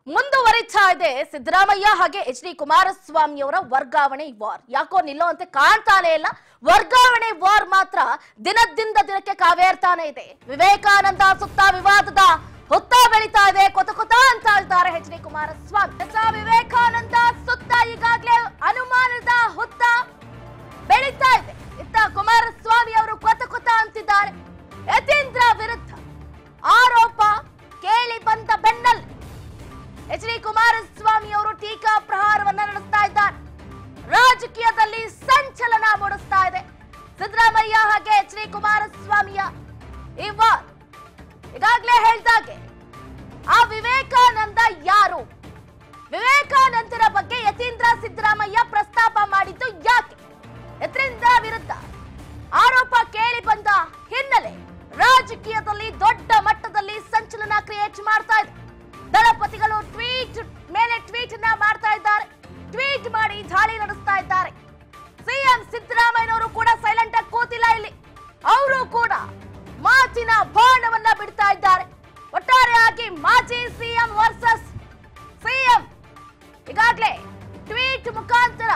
ಮುಂದುವರಿತಾ ಇದೆ ಸಿದ್ದರಾಮಯ್ಯ ಹಾಗೆ ಎಚ್ ಡಿ ಕುಮಾರಸ್ವಾಮಿ ಅವರ ವರ್ಗಾವಣೆ ವಾರ್ ಯಾಕೋ ನಿಲ್ಲುವಂತೆ ಕಾಣ್ತಾನೆ ಇಲ್ಲ ವರ್ಗಾವಣೆ ವಾರ್ ಮಾತ್ರ ದಿನದಿಂದ ದಿನಕ್ಕೆ ಕಾವೇರ್ತಾನೆ ಇದೆ ವಿವೇಕಾನಂದ ಸುತ್ತ ವಿವಾದದ ಹುತ್ತ ಬೆಳೀತಾ ಇದೆ ಕೊತ ಕೊತ ಅಂತ ಹೇಳ್ತಾರೆ ಎಚ್ ಡಿ ಕುಮಾರಸ್ವಾಮಿ ಎಸ್ ಆ ವಿವೇಕಾನಂದ ಸುತ್ತ ಈಗಾಗಲೇ ಅನುಮಾನದ ಹುತ್ತ ಬೆಳೀತಾ ಇದೆ ಇತ್ತ ಕುಮಾರಸ್ವಾಮಿ ಅವರು ಕೊತ ಕೊತ ಅಂತಿದ್ದಾರೆ ಯತೀಂದ್ರ ವಿರುದ್ಧ ಆರೋಪ ಕೇಳಿ ಬಂದ ಬೆನ್ನಲ್ಲಿ ಎಚ್ ಡಿ ಕುಮಾರಸ್ವಾಮಿ ಅವರು ಟೀಕಾ ಪ್ರಹಾರವನ್ನ ನಡೆಸ್ತಾ ಇದ್ದಾರೆ ರಾಜಕೀಯದಲ್ಲಿ ಸಂಚಲನ ಮೂಡಿಸ್ತಾ ಇದೆ ಸಿದ್ದರಾಮಯ್ಯ ಹಾಗೆ ಎಚ್ ಡಿ ಕುಮಾರಸ್ವಾಮಿಯ ಈ ವಾರ್ ಈಗಾಗಲೇ ಹೇಳ್ದಾಗೆ ಆ ವಿವೇಕಾನಂದ ಯಾರು ವಿವೇಕಾನಂದರ ಬಗ್ಗೆ ಯತೀಂದ್ರ ಸಿದ್ದರಾಮಯ್ಯ ಪ್ರಸ್ತಾಪ ಮಾಡಿದ್ದು ಯಾಕೆ ಯತೀಂದ್ರ ವಿರುದ್ಧ ಆರೋಪ ಕೇಳಿ ಬಂದ ಹಿನ್ನೆಲೆ ರಾಜಕೀಯದಲ್ಲಿ ದೊಡ್ಡ ಮಟ್ಟದಲ್ಲಿ ಸಂಚಲನ ಕ್ರಿಯೇಟ್ ಮಾಡ್ತಾ ಇದೆ ದಳಪತಿಗಳು ಟ್ವೀಟ್ ಮೇಲೆ ಟ್ವೀಟ್ ಅನ್ನ ಮಾಡ್ತಾ ಇದ್ದಾರೆ ಟ್ವೀಟ್ ಮಾಡಿ ದಾಳಿ ನಡೆಸ್ತಾ ಇದ್ದಾರೆ ಸಿಎಂ ಸಿದ್ದರಾಮಯ್ಯನವರು ಕೂಡ ಸೈಲೆಂಟ್ ಆಗಿ ಕೂತಿಲ್ಲ ಇಲ್ಲಿ ಅವರು ಕೂಡ ಮಾತಿನ ಬಾಣವನ್ನ ಬಿಡ್ತಾ ಇದ್ದಾರೆ ಒಟ್ಟಾರೆಯಾಗಿ ಮಾಜಿ ಸಿಎಂ ವರ್ಸಸ್ ಸಿಎಂ ಈಗಾಗಲೇ ಟ್ವೀಟ್ ಮುಖಾಂತರ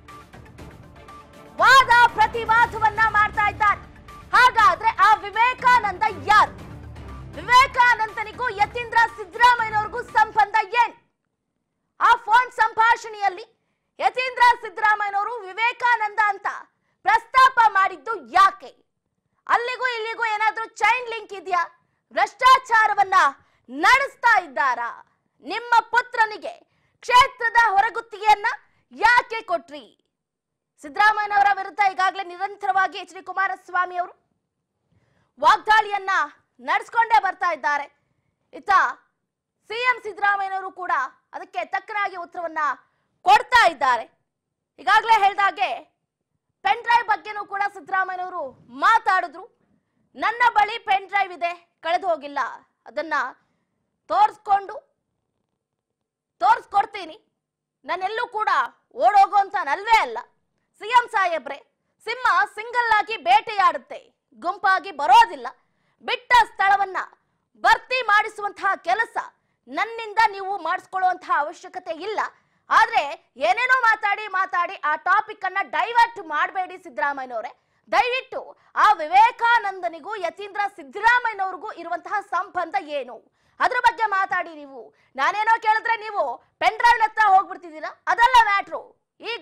ವಾದ ಪ್ರತಿವಾದವನ್ನ ಮಾಡ್ತಾ ಇದ್ದಾರೆ ಹಾಗಾದ್ರೆ ಆ ವಿವೇಕಾನಂದ ಯಾರು ವಿವೇಕಾನಂದನಿಗೂ ಯತೀಂದ್ರ ಸಿದ್ದರಾಮಯ್ಯನವ್ರಿಗೂ ಸಂಬಂಧ ಏನ್ ಆ ಫೋನ್ ಸಂಭಾಷಣೆಯಲ್ಲಿ ಯತೀಂದ್ರ ಸಿದ್ದರಾಮಯ್ಯನವರು ವಿವೇಕಾನಂದ ಅಂತ ಪ್ರಸ್ತಾಪ ಮಾಡಿದ್ದು ಯಾಕೆ ಅಲ್ಲಿಗೂ ಇಲ್ಲಿಗೂ ಏನಾದ್ರೂ ಚೈನ್ ಲಿಂಕ್ ಇದೆಯಾ ಭ್ರಷ್ಟಾಚಾರವನ್ನ ನಡೆಸ್ತಾ ಇದ್ದಾರಾ ನಿಮ್ಮ ಪುತ್ರನಿಗೆ ಕ್ಷೇತ್ರದ ಹೊರಗುತ್ತಿಗೆಯನ್ನ ಯಾಕೆ ಕೊಟ್ರಿ ಸಿದ್ದರಾಮಯ್ಯನವರ ವಿರುದ್ಧ ಈಗಾಗಲೇ ನಿರಂತರವಾಗಿ ಎಚ್ ಡಿ ಕುಮಾರಸ್ವಾಮಿ ಅವರು ವಾಗ್ದಾಳಿಯನ್ನ ನಡೆಸ್ಕೊಂಡೇ ಬರ್ತಾ ಇದ್ದಾರೆ ಇತ್ತ ಸಿಎಂ ಸಿದ್ದರಾಮಯ್ಯನವರು ಕೂಡ ಅದಕ್ಕೆ ತಕ್ಕನಾಗಿ ಉತ್ತರವನ್ನ ಕೊಡ್ತಾ ಇದ್ದಾರೆ ಈಗಾಗಲೇ ಹೇಳಿದಾಗೆ ಪೆನ್ ಡ್ರೈವ್ ಬಗ್ಗೆನೂ ಕೂಡ ಸಿದ್ದರಾಮಯ್ಯನವರು ಮಾತಾಡಿದ್ರು ನನ್ನ ಬಳಿ ಪೆನ್ ಡ್ರೈವ್ ಇದೆ ಕಳೆದು ಹೋಗಿಲ್ಲ ಅದನ್ನ ತೋರಿಸ್ಕೊಂಡು ತೋರಿಸ್ಕೊಡ್ತೀನಿ ನಾನೆಲ್ಲೂ ಕೂಡ ಓಡೋಗೋಂತಾನಲ್ವೇ ಅಲ್ಲ ಸಿಎಂ ಸಾಹೇಬ್ರೆ ಸಿಂಹ ಸಿಂಗಲ್ ಆಗಿ ಬೇಟೆಯಾಡುತ್ತೆ ಗುಂಪಾಗಿ ಬರೋದಿಲ್ಲ ಬಿಟ್ಟ ಸ್ಥಳವನ್ನ ಭರ್ತಿ ಮಾಡಿಸುವಂತಹ ಕೆಲಸ ನನ್ನಿಂದ ನೀವು ಮಾಡಿಸ್ಕೊಳ್ಳುವಂತಹ ಅವಶ್ಯಕತೆ ಇಲ್ಲ ಆದ್ರೆ ಏನೇನೋ ಮಾತಾಡಿ ಮಾತಾಡಿ ಆ ಟಾಪಿಕ್ ಅನ್ನ ಡೈವರ್ಟ್ ಮಾಡಬೇಡಿ ಸಿದ್ದರಾಮಯ್ಯನವರೇ ದಯವಿಟ್ಟು ಆ ವಿವೇಕಾನಂದನಿಗೂ ಯತೀಂದ್ರ ಸಿದ್ದರಾಮಯ್ಯನವ್ರಿಗೂ ಇರುವಂತಹ ಸಂಬಂಧ ಏನು ಅದ್ರ ಬಗ್ಗೆ ಮಾತಾಡಿ ನೀವು ನಾನೇನೋ ಕೇಳಿದ್ರೆ ನೀವು ಪೆನ್ ಡ್ರೈವ್ ಹತ್ರ ಹೋಗ್ಬಿಡ್ತಿದ್ದೀರಾ ಅದಲ್ಲ ಮ್ಯಾಟ್ರು ಈಗ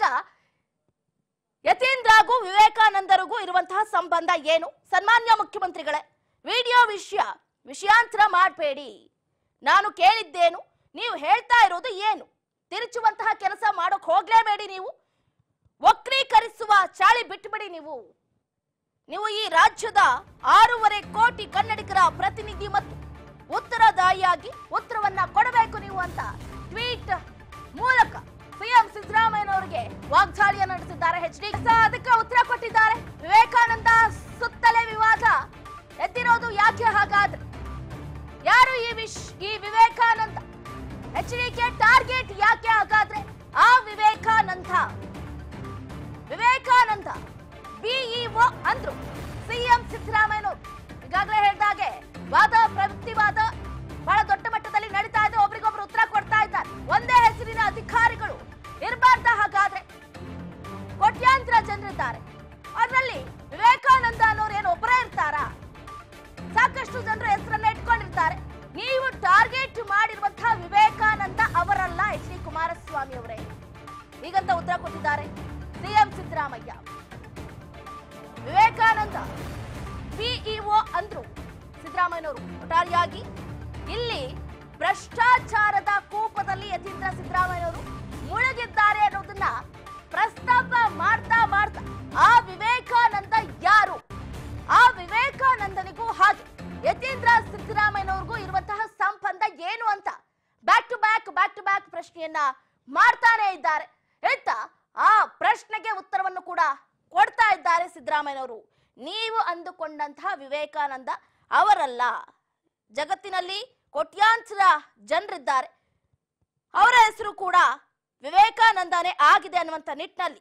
ಯತೀಂದ್ರಗೂ ವಿವೇಕಾನಂದರಿಗೂ ಇರುವಂತಹ ಸಂಬಂಧ ಏನು ಸನ್ಮಾನ್ಯ ಮುಖ್ಯಮಂತ್ರಿಗಳೇ ವಿಡಿಯೋ ವಿಷಯ ವಿಷಯಾಂತರ ಮಾಡಬೇಡಿ ನಾನು ಕೇಳಿದ್ದೇನು ನೀವು ಹೇಳ್ತಾ ಇರೋದು ಏನು ತಿರುಚುವಂತಹ ಕೆಲಸ ಮಾಡೋಕ್ ಹೋಗ್ಲೇಬೇಡಿ ನೀವು ವಕ್ರೀಕರಿಸುವ ಚಾಳಿ ಬಿಟ್ಟುಬಿಡಿ ನೀವು ನೀವು ಈ ರಾಜ್ಯದ ಆರೂವರೆ ಕೋಟಿ ಕನ್ನಡಿಗರ ಪ್ರತಿನಿಧಿ ಮತ್ತು ಉತ್ತರದಾಯಿಯಾಗಿ ಉತ್ತರವನ್ನ ಕೊಡಬೇಕು ನೀವು ಅಂತ ಟ್ವೀಟ್ ಮೂಲಕ ಸಿಎಂ ಸಿದ್ದರಾಮಯ್ಯನವರಿಗೆ ವಾಗ್ದಾಳಿಯನ್ನು ನಡೆಸಿದ್ದಾರೆ ಎಚ್ ಡಿ ಅದಕ್ಕೆ ಉತ್ತರ ಕೊಟ್ಟಿದ್ದಾರೆ ವಿವೇಕಾನಂದ ಸುತ್ತಲೇ ವಿವಾದ ಎದ್ದಿರೋದು ಯಾಕೆ ಹಾಗಾದ್ರೆ ಯಾರು ಈ ವಿಶ್ ಈ ವಿವೇಕಾನಂದ ಎಚ್ ಡಿಕೆ ಟಾರ್ಗೆಟ್ ಯಾಕೆ ಹಾಗಾದ್ರೆ ಆ ವಿವೇಕಾನಂದ ವಿವೇಕಾನಂದ ಬಿಇಒ ಅಂದ್ರು ಸಿಎಂ ಸಿದ್ದರಾಮಯ್ಯನವರು ಈಗಾಗಲೇ ಹೇಳಿದಾಗೆ ವಾದ ಪ್ರತಿವಾದ ಬಹಳ ದೊಡ್ಡ ಮಟ್ಟದಲ್ಲಿ ನಡೀತಾ ಇದೆ ಒಬ್ರಿಗೊಬ್ರು ಉತ್ತರ ಕೊಡ್ತಾ ಇದ್ದಾರೆ ಒಂದೇ ಹೆಸರಿನ ಅಧಿಕಾರಿಗಳು ಇರಬಾರ್ದ ಹಾಗಾದ್ರೆ ಕೋಟ್ಯಾಂತರ ಜನರಿದ್ದಾರೆ ಅದರಲ್ಲಿ ವಿವೇಕಾನಂದ ಅನ್ನೋರು ಏನು ಒಬ್ಬರೇ ಇರ್ತಾರಾ ಸಾಕಷ್ಟು ಜನರು ಹೆಸರನ್ನ ಇಟ್ಕೊಂಡಿರ್ತಾರೆ ನೀವು ಟಾರ್ಗೆಟ್ ಮಾಡಿರುವಂತಹ ವಿವೇಕಾನಂದ ಅವರಲ್ಲ ಎಚ್ ಡಿ ಕುಮಾರಸ್ವಾಮಿ ಅವರೇ ಹೀಗಂತ ಉತ್ತರ ಕೊಟ್ಟಿದ್ದಾರೆ ಸಿಎಂ ಸಿದ್ದರಾಮಯ್ಯ ವಿವೇಕಾನಂದ ಬಿಇಒ ಅಂದ್ರು ಸಿದ್ದರಾಮಯ್ಯನವರು ಒಟ್ಟಾರೆಯಾಗಿ ಇಲ್ಲಿ ಭ್ರಷ್ಟಾಚಾರದ ಕೂಪದಲ್ಲಿ ಯತೀಂದ್ರ ಸಿದ್ದರಾಮಯ್ಯನವರು ಮುಳುಗಿದ್ದಾರೆ ಅನ್ನೋದನ್ನ ಪ್ರಸ್ತಾಪ ಮಾಡ್ತಾ ಮಾಡ್ತಾ ಆ ವಿವೇಕಾನಂದ ಯಾರು ಆ ವಿವೇಕಾನಂದನಿಗೂ ಹಾಗೆ ಯತೀಂದ್ರ ಸಿದ್ದರಾಮಯ್ಯನವ್ರಿಗೂ ಇರುವಂತಹ ಸಂಬಂಧ ಏನು ಅಂತ back to back back to back ಪ್ರಶ್ನೆಯನ್ನ ಮಾಡ್ತಾನೆ ಇದ್ದಾರೆ ಹೇಳ್ತ ಆ ಪ್ರಶ್ನೆಗೆ ಉತ್ತರವನ್ನು ಕೂಡ ಕೊಡ್ತಾ ಇದ್ದಾರೆ ಸಿದ್ದರಾಮಯ್ಯನವರು ನೀವು ಅಂದುಕೊಂಡಂತಹ ವಿವೇಕಾನಂದ ಅವರಲ್ಲ ಜಗತ್ತಿನಲ್ಲಿ ಕೋಟ್ಯಾಂತರ ಜನರಿದ್ದಾರೆ ಅವರ ಹೆಸರು ಕೂಡ ವಿವೇಕಾನಂದನೇ ಆಗಿದೆ ಅನ್ನುವಂಥ ನಿಟ್ಟಿನಲ್ಲಿ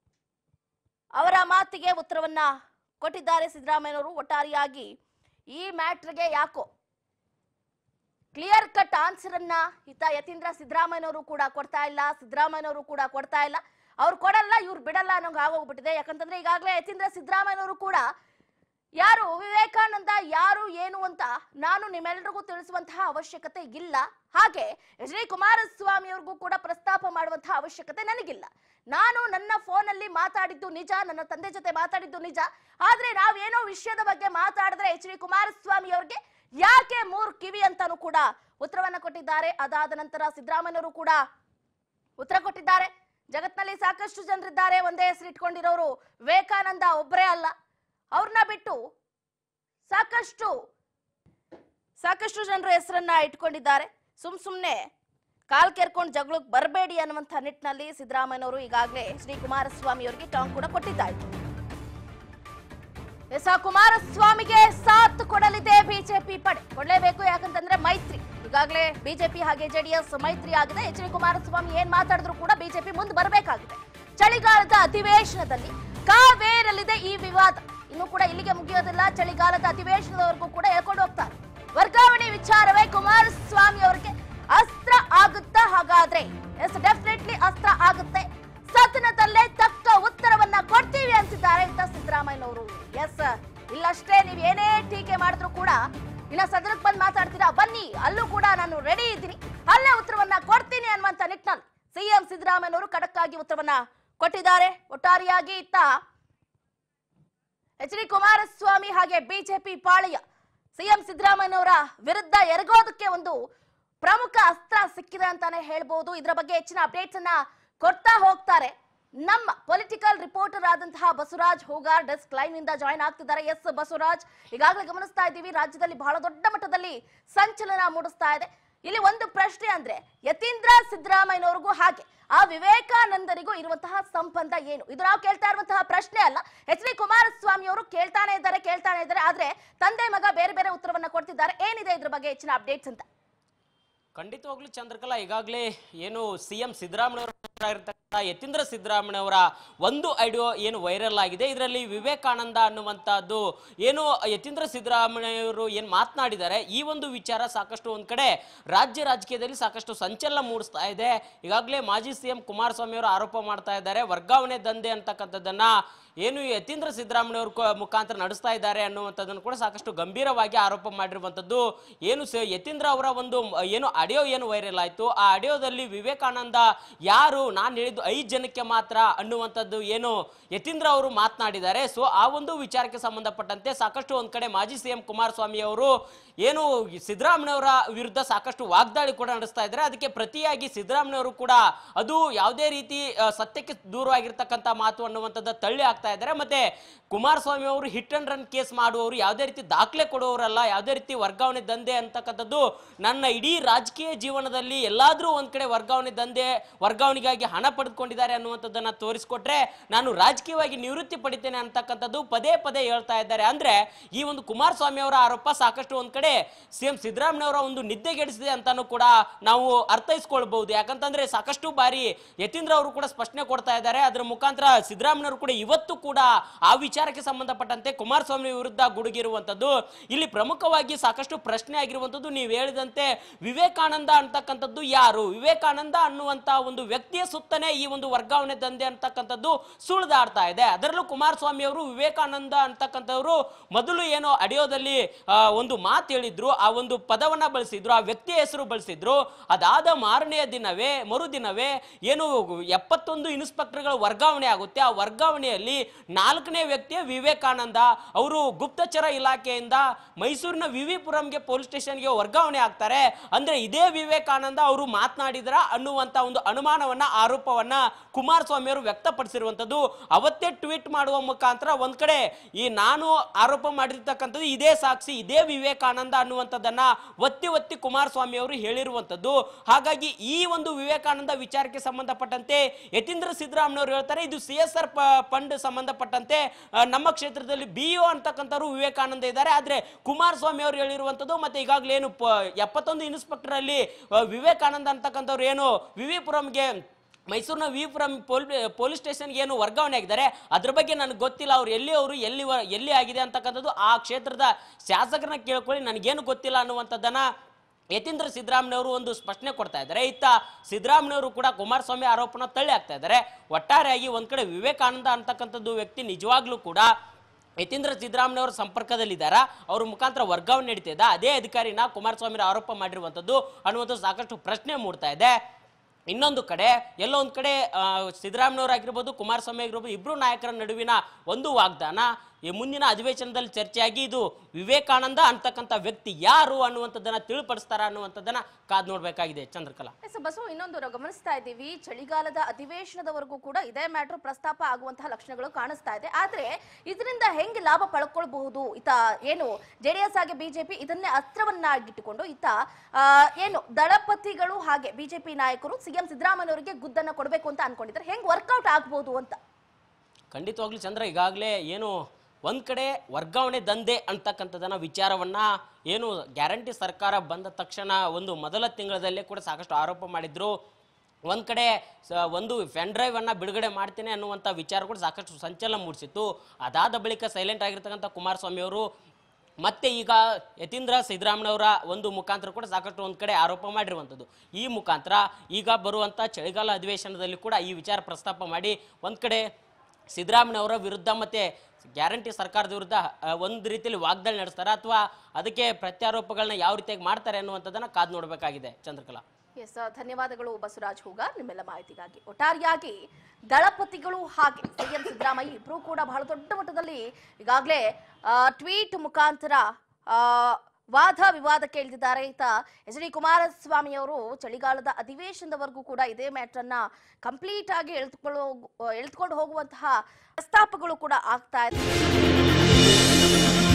ಅವರ ಮಾತಿಗೆ ಉತ್ತರವನ್ನ ಕೊಟ್ಟಿದ್ದಾರೆ ಸಿದ್ದರಾಮಯ್ಯನವರು ಒಟ್ಟಾರೆಯಾಗಿ ಈ ಮ್ಯಾಟ್ರಿಗೆ ಯಾಕೋ ಕ್ಲಿಯರ್ ಕಟ್ ಆನ್ಸರ್ ಅನ್ನ ಇತ್ತ ಯತೀಂದ್ರ ಸಿದ್ದರಾಮಯ್ಯನವರು ಕೂಡ ಕೊಡ್ತಾ ಇಲ್ಲ ಸಿದ್ದರಾಮಯ್ಯನವರು ಕೂಡ ಕೊಡ್ತಾ ಇಲ್ಲ ಅವ್ರು ಕೊಡಲ್ಲ ಇವ್ರು ಬಿಡಲ್ಲ ಅನ್ನೋಂಗ್ ಆಗೋಗ್ಬಿಟ್ಟಿದೆ ಯಾಕಂತಂದ್ರೆ ಈಗಾಗಲೇ ಯತೀಂದ್ರ ಸಿದ್ದರಾಮಯ್ಯನವರು ಕೂಡ ಯಾರು ವಿವೇಕಾನಂದ ಯಾರು ಏನು ಅಂತ ನಾನು ನಿಮ್ಮೆಲ್ಲರಿಗೂ ತಿಳಿಸುವಂತಹ ಅವಶ್ಯಕತೆ ಇಲ್ಲ ಹಾಗೆ ಎಚ್ ಡಿ ಕುಮಾರಸ್ವಾಮಿ ಅವ್ರಿಗೂ ಕೂಡ ಪ್ರಸ್ತಾಪ ಮಾಡುವಂತಹ ಅವಶ್ಯಕತೆ ನನಗಿಲ್ಲ ನಾನು ನನ್ನ ಫೋನಲ್ಲಿ ಮಾತಾಡಿದ್ದು ನಿಜ ನನ್ನ ತಂದೆ ಜೊತೆ ಮಾತಾಡಿದ್ದು ನಿಜ ಆದ್ರೆ ನಾವೇನೋ ವಿಷಯದ ಬಗ್ಗೆ ಮಾತಾಡಿದ್ರೆ ಎಚ್ ಡಿ ಕುಮಾರಸ್ವಾಮಿ ಅವ್ರಿಗೆ ಯಾಕೆ ಮೂರ್ ಕಿವಿ ಅಂತಾನು ಕೂಡ ಉತ್ತರವನ್ನ ಕೊಟ್ಟಿದ್ದಾರೆ ಅದಾದ ನಂತರ ಸಿದ್ದರಾಮಯ್ಯನವರು ಕೂಡ ಉತ್ತರ ಕೊಟ್ಟಿದ್ದಾರೆ ಜಗತ್ನಲ್ಲಿ ಸಾಕಷ್ಟು ಜನರಿದ್ದಾರೆ ಒಂದೇ ಹೆಸರು ಇಟ್ಕೊಂಡಿರೋರು ವಿವೇಕಾನಂದ ಒಬ್ಬರೇ ಅಲ್ಲ ಅವ್ರನ್ನ ಬಿಟ್ಟು ಸಾಕಷ್ಟು ಸಾಕಷ್ಟು ಜನರ ಹೆಸರನ್ನ ಇಟ್ಕೊಂಡಿದ್ದಾರೆ ಸುಮ್ ಸುಮ್ನೆ ಕಾಲ್ ಕೆರ್ಕೊಂಡು ಜಗಳಕ್ಕೆ ಬರಬೇಡಿ ಅನ್ನುವಂಥ ನಿಟ್ಟಿನಲ್ಲಿ ಸಿದ್ದರಾಮಯ್ಯನವರು ಈಗಾಗಲೇ ಶ್ರೀ ಕುಮಾರಸ್ವಾಮಿ ಅವರಿಗೆ ಟಾಂಗ್ ಕೂಡ ಕೊಟ್ಟಿದ್ದಾರೆ ಎಸ್ ಆ ಕುಮಾರಸ್ವಾಮಿಗೆ ಸಾಥ್ ಕೊಡಲಿದೆ ಬಿಜೆಪಿ ಪಡೆ ಕೊಡಲೇಬೇಕು ಯಾಕಂತಂದ್ರೆ ಮೈತ್ರಿ ಈಗಾಗಲೇ ಬಿಜೆಪಿ ಹಾಗೆ ಜೆಡಿಎಸ್ ಮೈತ್ರಿ ಆಗಿದೆ ಎಚ್ ಡಿ ಕುಮಾರಸ್ವಾಮಿ ಏನ್ ಮಾತಾಡಿದ್ರು ಕೂಡ ಬಿಜೆಪಿ ಮುಂದೆ ಬರಬೇಕಾಗಿದೆ ಚಳಿಗಾಲದ ಅಧಿವೇಶನದಲ್ಲಿ ಕಾವೇರಲಿದೆ ಈ ವಿವಾದ ಇನ್ನು ಕೂಡ ಇಲ್ಲಿಗೆ ಮುಗಿಯೋದಿಲ್ಲ ಚಳಿಗಾಲದ ಅಧಿವೇಶನದವರೆಗೂ ಕೂಡ ಹೇಳ್ಕೊಂಡು ಹೋಗ್ತಾರೆ ವರ್ಗಾವಣೆ ವಿಚಾರವೇ ಕುಮಾರಸ್ವಾಮಿ ಅವರಿಗೆ ಅಸ್ತ್ರ ಆಗುತ್ತಾ ಹಾಗಾದ್ರೆ ಎಸ್ ಡೆಫಿನೆಟ್ಲಿ ಅಸ್ತ್ರ ಆಗುತ್ತೆ ಸದನದಲ್ಲೇ ತಕ್ಕ ಉತ್ತರವನ್ನ ಕೊಡ್ತೀವಿ ಅಂತಿದ್ದಾರೆ ಅಂತ ಸಿದ್ದರಾಮಯ್ಯನವರು ಎಸ್ ಇಲ್ಲಷ್ಟೇ ನೀವ್ ಏನೇ ಟೀಕೆ ಮಾಡಿದ್ರು ಕೂಡ ಇನ್ನ ಸದನಕ್ಕೆ ಬಂದು ಮಾತಾಡ್ತೀರಾ ಬನ್ನಿ ಅಲ್ಲೂ ಕೂಡ ನಾನು ರೆಡಿ ಇದ್ದೀನಿ ಅಲ್ಲೇ ಉತ್ತರವನ್ನ ಕೊಡ್ತೀನಿ ಅನ್ನುವಂತ ನಿಟ್ಟಿನಲ್ಲಿ ಸಿಎಂ ಸಿದ್ದರಾಮಯ್ಯನವರು ಖಡಕ್ಕಾಗಿ ಉತ್ತರವನ್ನ ಕೊಟ್ಟಿದ್ದಾರೆ ಒಟ್ಟಾರೆಯಾಗಿ ಇತ್ತ ಎಚ್ ಡಿ ಕುಮಾರಸ್ವಾಮಿ ಹಾಗೆ ಬಿಜೆಪಿ ಪಾಳೆಯ ಸಿಎಂ ಸಿದ್ದರಾಮಯ್ಯನವರ ವಿರುದ್ಧ ಎರಗೋದಕ್ಕೆ ಒಂದು ಪ್ರಮುಖ ಅಸ್ತ್ರ ಸಿಕ್ಕಿದೆ ಅಂತಾನೆ ಹೇಳ್ಬೋದು ಇದರ ಬಗ್ಗೆ ಹೆಚ್ಚಿನ ಅಪ್ಡೇಟ್ಸ್ ಅನ್ನ ಕೊಡ್ತಾ ಹೋಗ್ತಾರೆ ನಮ್ಮ ಪೊಲಿಟಿಕಲ್ ರಿಪೋರ್ಟರ್ ಆದಂತಹ ಬಸವರಾಜ್ ಹೋಗಾರ್ ಡೆಸ್ಕ್ ಲೈವ್ ನಿಂದ ಜಾಯ್ನ್ ಆಗ್ತಿದ್ದಾರೆ ಎಸ್ ಬಸವರಾಜ್ ಈಗಾಗಲೇ ಗಮನಿಸ್ತಾ ಇದ್ದೀವಿ ರಾಜ್ಯದಲ್ಲಿ ಬಹಳ ದೊಡ್ಡ ಮಟ್ಟದಲ್ಲಿ ಸಂಚಲನ ಮೂಡಿಸ್ತಾ ಇದೆ ಇಲ್ಲಿ ಒಂದು ಪ್ರಶ್ನೆ ಅಂದ್ರೆ ಯತೀಂದ್ರ ಸಿದ್ದರಾಮಯ್ಯನವ್ರಿಗೂ ಹಾಗೆ ಆ ವಿವೇಕಾನಂದರಿಗೂ ಇರುವಂತಹ ಸಂಬಂಧ ಏನು ಇದು ನಾವು ಕೇಳ್ತಾ ಇರುವಂತಹ ಪ್ರಶ್ನೆ ಅಲ್ಲ ಎಚ್ ಡಿ ಕುಮಾರಸ್ವಾಮಿ ಅವರು ಕೇಳ್ತಾನೆ ಇದ್ದಾರೆ ಕೇಳ್ತಾನೆ ಇದ್ದಾರೆ ಆದ್ರೆ ತಂದೆ ಮಗ ಬೇರೆ ಬೇರೆ ಉತ್ತರವನ್ನ ಕೊಡ್ತಿದ್ದಾರೆ ಏನಿದೆ ಇದ್ರ ಬಗ್ಗೆ ಹೆಚ್ಚಿನ ಅಪ್ಡೇಟ್ಸ್ ಅಂತ ಖಂಡಿತವಾಗ್ಲೂ ಚಂದ್ರಕಲಾ ಈಗಾಗಲೇ ಏನು ಸಿ ಎಂ ಸಿದ್ದರಾಮಯ್ಯವರ ಪುತ್ರ ಇರ್ತಕ್ಕಂಥ ಯತೀಂದ್ರ ಸಿದ್ದರಾಮಯ್ಯವರ ಒಂದು ಆಡಿಯೋ ಏನು ವೈರಲ್ ಆಗಿದೆ ಇದರಲ್ಲಿ ವಿವೇಕಾನಂದ ಅನ್ನುವಂಥದ್ದು ಏನು ಯತೀಂದ್ರ ಸಿದ್ದರಾಮಯ್ಯವರು ಏನು ಮಾತನಾಡಿದ್ದಾರೆ ಈ ಒಂದು ವಿಚಾರ ಸಾಕಷ್ಟು ಒಂದ್ ಕಡೆ ರಾಜ್ಯ ರಾಜಕೀಯದಲ್ಲಿ ಸಾಕಷ್ಟು ಸಂಚಲನ ಮೂಡಿಸ್ತಾ ಇದೆ ಈಗಾಗಲೇ ಮಾಜಿ ಸಿ ಎಂ ಕುಮಾರಸ್ವಾಮಿ ಅವರು ಆರೋಪ ಮಾಡ್ತಾ ಇದ್ದಾರೆ ವರ್ಗಾವಣೆ ದಂಧೆ ಅಂತಕ್ಕಂಥದ್ದನ್ನ ಏನು ಯತೀಂದ್ರ ಸಿದ್ದರಾಮಯ್ಯವ್ರ ಕ- ಮುಖಾಂತರ ನಡೆಸ್ತಾ ಇದ್ದಾರೆ ಅನ್ನುವಂಥದ್ದನ್ನು ಕೂಡ ಸಾಕಷ್ಟು ಗಂಭೀರವಾಗಿ ಆರೋಪ ಮಾಡಿರುವಂಥದ್ದು ಏನು ಸ ಯತೀಂದ್ರ ಅವರ ಒಂದು ಮ- ಏನು ಆಡಿಯೋ ಏನು ವೈರಲ್ ಆಯಿತು ಆ ಆಡಿಯೋದಲ್ಲಿ ವಿವೇಕಾನಂದ ಯಾರು ನಾನು ಹೇಳಿದ್ದು ಐದು ಜನಕ್ಕೆ ಮಾತ್ರ ಅನ್ನುವಂಥದ್ದು ಏನು ಯತೀಂದ್ರ ಅವರು ಮಾತನಾಡಿದ್ದಾರೆ ಸೊ ಆ ಒಂದು ವಿಚಾರಕ್ಕೆ ಸಂಬಂಧಪಟ್ಟಂತೆ ಸಾಕಷ್ಟು ಒಂದ್ ಕಡೆ ಮಾಜಿ ಸಿ ಎಂ ಕುಮಾರಸ್ವಾಮಿ ಅವರು ಏನು ಸಿದ್ದರಾಮಯ್ಯವರ ವಿರುದ್ಧ ಸಾಕಷ್ಟು ವಾಗ್ದಾಳಿ ಕೂಡ ನಡೆಸ್ತಾ ಇದ್ದಾರೆ ಅದಕ್ಕೆ ಪ್ರತಿಯಾಗಿ ಸಿದ್ದರಾಮಯ್ಯವರು ಕೂಡ ಅದು ಯಾವುದೇ ರೀತಿ ಆ, ಸತ್ಯಕ್ಕೆ ದೂರವಾಗಿರ್ತಕ್ಕಂಥ ಮಾತು ಅನ್ನುವಂಥದ್ದು ತಳ್ಳಿ ಆಗ್ತಾ ಇದ್ದಾರೆ ಮತ್ತೆ ಕುಮಾರಸ್ವಾಮಿ ಅವರು ಹಿಟ್ ಅಂಡ್ ರನ್ ಕೇಸ್ ಮಾಡುವವರು ಯಾವುದೇ ರೀತಿ ದಾಖಲೆ ಕೊಡುವವರಲ್ಲ ಯಾವುದೇ ರೀತಿ ವರ್ಗಾವಣೆ ದಂಧೆ ಅಂತಕ್ಕಂಥದ್ದು ನನ್ನ ಇಡೀ ರಾಜಕೀಯ ಜೀವನದಲ್ಲಿ ಎಲ್ಲಾದ್ರೂ ಒಂದ್ ಕಡೆ ವರ್ಗಾವಣೆ ದಂಧೆ ವರ್ಗಾವಣೆಗಾಗಿ ಹಣ ಪಡೆದುಕೊಂಡಿದ್ದಾರೆ ಅನ್ನುವಂಥದ್ದನ್ನ ತೋರಿಸ್ಕೊಟ್ರೆ ನಾನು ರಾಜಕೀಯವಾಗಿ ನಿವೃತ್ತಿ ಪಡಿತೇನೆ ಅಂತಕ್ಕಂಥದ್ದು ಪದೇ ಪದೇ ಹೇಳ್ತಾ ಇದ್ದಾರೆ ಅಂದ್ರೆ ಈ ಒಂದು ಕುಮಾರಸ್ವಾಮಿ ಅವರ ಆರೋಪ ಸಾಕಷ್ಟು ಒಂದ್ ಕಡೆ ಸಿಎಂ ಸಿದ್ದರಾಮಯ್ಯವರ ಒಂದು ನಿದ್ದೆಗೆಡಿಸಿದೆ ಅಂತಾನು ಕೂಡ ನಾವು ಅರ್ಥೈಸ್ಕೊಳ್ಬಹುದು ಯಾಕಂತಂದ್ರೆ ಸಾಕಷ್ಟು ಬಾರಿ ಯತೀಂದ್ರ ಅವರು ಕೂಡ ಸ್ಪಷ್ಟನೆ ಕೊಡ್ತಾ ಇದ್ದಾರೆ ಅದರ ಮುಖಾಂತರ ಸಿದ್ದರಾಮಯ್ಯವರು ಕೂಡ ಇವತ್ತು ಕೂಡ ಆ ವಿಚಾರಕ್ಕೆ ಸಂಬಂಧಪಟ್ಟಂತೆ ಕುಮಾರಸ್ವಾಮಿ ವಿರುದ್ಧ ಗುಡುಗಿರುವಂತದ್ದು ಇಲ್ಲಿ ಪ್ರಮುಖವಾಗಿ ಸಾಕಷ್ಟು ಪ್ರಶ್ನೆ ಆಗಿರುವಂತದ್ದು ನೀವು ಹೇಳಿದಂತೆ ವಿವೇಕಾನಂದ ಅಂತಕ್ಕಂಥದ್ದು ಯಾರು ವಿವೇಕಾನಂದ ಅನ್ನುವಂತ ಒಂದು ವ್ಯಕ್ತಿಯ ಸುತ್ತನೇ ಈ ಒಂದು ವರ್ಗಾವಣೆ ದಂಧೆ ಅಂತಕ್ಕಂಥದ್ದು ಸುಳಿದಾಡ್ತಾ ಇದೆ ಅದರಲ್ಲೂ ಕುಮಾರಸ್ವಾಮಿ ಅವರು ವಿವೇಕಾನಂದ ಅಂತಕ್ಕಂಥವ್ರು ಮೊದಲು ಏನೋ ಅಡಿಯೋದಲ್ಲಿ ಆ, ಒಂದು ಮಾತು ಹೇಳಿದ್ರು ಆ ಒಂದು ಪದವನ್ನ ಬಳಸಿದ್ರು ಆ ವ್ಯಕ್ತಿಯ ಹೆಸರು ಬಳಸಿದ್ರು ಅದಾದ ಮಾರನೆಯ ದಿನವೇ ಮರುದಿನವೇ ಏನು ಎಪ್ಪತ್ತೊಂದು ಇನ್ಸ್ಪೆಕ್ಟರ್ಗಳ ವರ್ಗಾವಣೆ ಆಗುತ್ತೆ ಆ ವರ್ಗಾವಣೆಯಲ್ಲಿ ನಾಲ್ಕನೇ ವ್ಯಕ್ತಿಯ ವಿವೇಕಾನಂದ ಅವರು ಗುಪ್ತಚರ ಇಲಾಖೆಯಿಂದ ಮೈಸೂರಿನ ವಿವಿಪುರಂಗೆ ಪೊಲೀಸ್ ಸ್ಟೇಷನ್ಗೆ ವರ್ಗಾವಣೆ ಆಗ್ತಾರೆ ಅಂದ್ರೆ ಇದೇ ವಿವೇಕಾನಂದ ಅವರು ಮಾತನಾಡಿದ್ರ ಅನ್ನುವಂತ ಒಂದು ಅನುಮಾನವನ್ನ ಆರೋಪವನ್ನ ಕುಮಾರಸ್ವಾಮಿ ಅವರು ವ್ಯಕ್ತಪಡಿಸಿರುವಂತದ್ದು ಅವತ್ತೇ ಟ್ವೀಟ್ ಮಾಡುವ ಮುಖಾಂತರ ಒಂದ್ ಕಡೆ ಈ ನಾನು ಆರೋಪ ಮಾಡಿರ್ತಕ್ಕಂಥದ್ದು ಇದೇ ಸಾಕ್ಷಿ ಇದೇ ವಿವೇಕಾನಂದ ಅನ್ನುವಂಥದ್ದನ್ನ ಒತ್ತಿ ಒತ್ತಿ ಕುಮಾರಸ್ವಾಮಿ ಅವರು ಹೇಳಿರುವಂತದ್ದು ಹಾಗಾಗಿ ಈ ಒಂದು ವಿವೇಕಾನಂದ ವಿಚಾರಕ್ಕೆ ಸಂಬಂಧಪಟ್ಟಂತೆ ಯತೀಂದ್ರ ಸಿದ್ದರಾಮಯ್ಯವರು ಹೇಳ್ತಾರೆ ಇದು ಸಿ ಎಸ್ ಆರ್ ಫಂಡ್ ಸಂಬಂಧಪಟ್ಟಂತೆ ಆ, ನಮ್ಮ ಕ್ಷೇತ್ರದಲ್ಲಿ ಬಿ ಒ ಅಂತಕ್ಕಂಥವ್ರು ವಿವೇಕಾನಂದ ಇದ್ದಾರೆ ಆದ್ರೆ ಕುಮಾರಸ್ವಾಮಿ ಅವರು ಹೇಳಿರುವಂತದ್ದು ಮತ್ತೆ ಈಗಾಗಲೇ ಏನು ಪ- ಎಪ್ಪತ್ತೊಂದು ಇನ್ಸ್ಪೆಕ್ಟರ್ ಅಲ್ಲಿ ಆ, ವಿವೇಕಾನಂದ ಅಂತಕ್ಕಂಥವ್ರು ಏನು ವಿವಿಪುರಂಗೆ ಮೈಸೂರಿನ ವಿಪುರಂ ಪೊಲೀಸ್ ಸ್ಟೇಷನ್ಗೆ ಏನು ವರ್ಗಾವಣೆ ಆಗಿದ್ದಾರೆ ಅದ್ರ ಬಗ್ಗೆ ನನಗೆ ಗೊತ್ತಿಲ್ಲ ಅವ್ರು ಎಲ್ಲಿ ಅವರು ಎಲ್ಲಿ ವ- ಎಲ್ಲಿ ಆಗಿದೆ ಅಂತಕ್ಕಂಥದ್ದು ಆ ಕ್ಷೇತ್ರದ ಶಾಸಕರನ್ನ ಕೇಳ್ಕೊಳ್ಳಿ ನನಗೇನು ಗೊತ್ತಿಲ್ಲ ಅನ್ನುವಂಥದ್ದನ್ನ ಯತೀಂದ್ರ ಸಿದ್ದರಾಮಯ್ಯವರು ಒಂದು ಸ್ಪಷ್ಟನೆ ಕೊಡ್ತಾ ಇದ್ದಾರೆ ಇತ್ತ ಸಿದ್ದರಾಮಯ್ಯವರು ಕೂಡ ಕುಮಾರಸ್ವಾಮಿ ಆರೋಪನ ತಳ್ಳಿ ಹಾಕ್ತಾ ಇದ್ದಾರೆ ಒಟ್ಟಾರೆಯಾಗಿ ಒಂದ್ ಕಡೆ ವಿವೇಕಾನಂದ ಅಂತಕ್ಕಂಥದ್ದು ವ್ಯಕ್ತಿ ನಿಜವಾಗ್ಲೂ ಕೂಡ ಯತೀಂದ್ರ ಸಿದ್ದರಾಮಯ್ಯವರ ಸಂಪರ್ಕದಲ್ಲಿದ್ದಾರ ಅವ್ರ ಮುಖಾಂತರ ವರ್ಗಾವಣೆ ನಡೀತಿದೆ ಅದೇ ಅಧಿಕಾರಿನ ಕುಮಾರಸ್ವಾಮಿ ಆರೋಪ ಮಾಡಿರುವಂಥದ್ದು ಅನ್ನುವಂಥದ್ದು ಸಾಕಷ್ಟು ಪ್ರಶ್ನೆ ಮೂಡ್ತಾ ಇದೆ ಇನ್ನೊಂದು ಕಡೆ ಎಲ್ಲೋ ಒಂದು ಕಡೆ ಆ, ಸಿದ್ದರಾಮಯ್ಯವ್ರು ಆಗಿರ್ಬೋದು ಕುಮಾರಸ್ವಾಮಿ ಆಗಿರ್ಬೋದು ಇಬ್ರು ನಾಯಕರ ನಡುವಿನ ಒಂದು ವಾಗ್ದಾನ ಈ ಮುಂದಿನ ಅಧಿವೇಶನದಲ್ಲಿ ಚರ್ಚೆಯಾಗಿ ಇದು ವಿವೇಕಾನಂದ ಅಂತಕ್ಕಂಥ ವ್ಯಕ್ತಿ ಯಾರು ಅನ್ನುವಂಥದ್ದನ್ನ ತಿಳಿಪಡಿಸ್ತಾರ ಅನ್ನುವಂಥದ್ದನ್ನ ಕಾದ್ ನೋಡ್ಬೇಕಾಗಿದೆ ಚಂದ್ರಕಲಾ ಎಸ್ ಬಸು ಇನ್ನೊಂದು ನಾವು ಗಮನಿಸ್ತಾ ಇದ್ದೀವಿ ಚಳಿಗಾಲದ ಅಧಿವೇಶನದವರೆಗೂ ಕೂಡ ಇದೇ ಮ್ಯಾಟ್ರ್ ಪ್ರಸ್ತಾಪ ಆಗುವಂತಹ ಲಕ್ಷಣಗಳು ಕಾಣಿಸ್ತಾ ಇದೆ ಆದ್ರೆ ಇದರಿಂದ ಹೆಂಗೆ ಲಾಭ ಪಡ್ಕೊಳ್ಬಹುದು ಇತ ಏನು ಜೆಡಿಎಸ್ ಹಾಗೆ ಬಿಜೆಪಿ ಇದನ್ನೇ ಅಸ್ತ್ರವನ್ನಾಗಿಟ್ಟುಕೊಂಡು ಇತ ಆ, ಏನು ದಳಪತಿಗಳು ಹಾಗೆ ಬಿಜೆಪಿ ನಾಯಕರು ಸಿಎಂ ಸಿದ್ದರಾಮಯ್ಯವರಿಗೆ ಗುದ್ದನ್ನ ಕೊಡಬೇಕು ಅಂತ ಅನ್ಕೊಂಡಿದ್ದಾರೆ ಹೆಂಗ್ ವರ್ಕೌಟ್ ಆಗ್ಬೋದು ಅಂತ ಖಂಡಿತವಾಗ್ಲೂ ಚಂದ್ರ ಈಗಾಗಲೇ ಏನು ಒಂದ್ ಕಡೆ ವರ್ಗಾವಣೆ ದಂಧೆ ಅಂತಕ್ಕಂಥದ್ದನ್ನ ವಿಚಾರವನ್ನ ಏನು ಗ್ಯಾರಂಟಿ ಸರ್ಕಾರ ಬಂದ ತಕ್ಷಣ ಒಂದು ಮೊದಲ ತಿಂಗಳಲ್ಲೇ ಕೂಡ ಸಾಕಷ್ಟು ಆರೋಪ ಮಾಡಿದ್ರು ಒಂದ್ ಕಡೆ ಸ- ಒಂದು ಪೆನ್ ಡ್ರೈವ್ ಅನ್ನ ಬಿಡುಗಡೆ ಮಾಡ್ತೇನೆ ಅನ್ನುವಂಥ ವಿಚಾರ ಕೂಡ ಸಾಕಷ್ಟು ಸಂಚಲನ ಮೂಡಿಸಿತ್ತು ಅದಾದ ಬಳಿಕ ಸೈಲೆಂಟ್ ಆಗಿರ್ತಕ್ಕಂಥ ಕುಮಾರಸ್ವಾಮಿ ಅವರು ಮತ್ತೆ ಈಗ ಯತೀಂದ್ರ ಸಿದ್ದರಾಮಯ್ಯವರ ಒಂದು ಮುಖಾಂತರ ಕೂಡ ಸಾಕಷ್ಟು ಒಂದು ಕಡೆ ಆರೋಪ ಮಾಡಿರುವಂಥದ್ದು ಈ ಮುಖಾಂತರ ಈಗ ಬರುವಂಥ ಚಳಿಗಾಲ ಅಧಿವೇಶನದಲ್ಲಿ ಕೂಡ ಈ ವಿಚಾರ ಪ್ರಸ್ತಾಪ ಮಾಡಿ ಒಂದು ಕಡೆ ಸಿದ್ದರಾಮಯ್ಯವರ ವಿರುದ್ಧ ಮತ್ತೆ ಗ್ಯಾರಂಟಿ ಸರ್ಕಾರದ ವಿರುದ್ಧ ಆ, ಒಂದು ರೀತಿಯಲ್ಲಿ ವಾಗ್ದಾಳಿ ನಡೆಸ್ತಾರ ಅಥವಾ ಅದಕ್ಕೆ ಪ್ರತ್ಯಾರೋಪಗಳನ್ನ ಯಾವ ರೀತಿಯಾಗಿ ಮಾಡ್ತಾರೆ ಅನ್ನುವಂಥದ್ದನ್ನ ಕಾದು ನೋಡಬೇಕಾಗಿದೆ ಚಂದ್ರಕಲಾ ಎಸ್ ಧನ್ಯವಾದಗಳು ಬಸವರಾಜ್ ಹೂಗಾರ್ ನಿಮ್ಮೆಲ್ಲ ಮಾಹಿತಿಗಾಗಿ ಒಟ್ಟಾರೆಯಾಗಿ ದಳಪತಿಗಳು ಹಾಗೆ ಸಿಎಂ ಸಿದ್ದರಾಮಯ್ಯ ಇಬ್ರು ಕೂಡ ಬಹಳ ದೊಡ್ಡ ಮಟ್ಟದಲ್ಲಿ ಈಗಾಗಲೇ ಟ್ವೀಟ್ ಮುಖಾಂತರ ಆ, ವಾದ ವಿವಾದಕ್ಕೆ ಇಳಿದಿದ್ದಾರೆ ಈತ ಎಚ್ ಡಿ ಕುಮಾರಸ್ವಾಮಿ ಅವರು ಚಳಿಗಾಲದ ಅಧಿವೇಶನದವರೆಗೂ ಕೂಡ ಇದೇ ಮ್ಯಾಟ್ರನ್ನ ಕಂಪ್ಲೀಟ್ ಆಗಿ ಎಳೆದುಕೊಳ್ಳೋ ಎಳೆದುಕೊಂಡು ಹೋಗುವಂತಹ ಪ್ರಸ್ತಾಪಗಳು ಕೂಡ ಆಗ್ತಾ ಇದೆ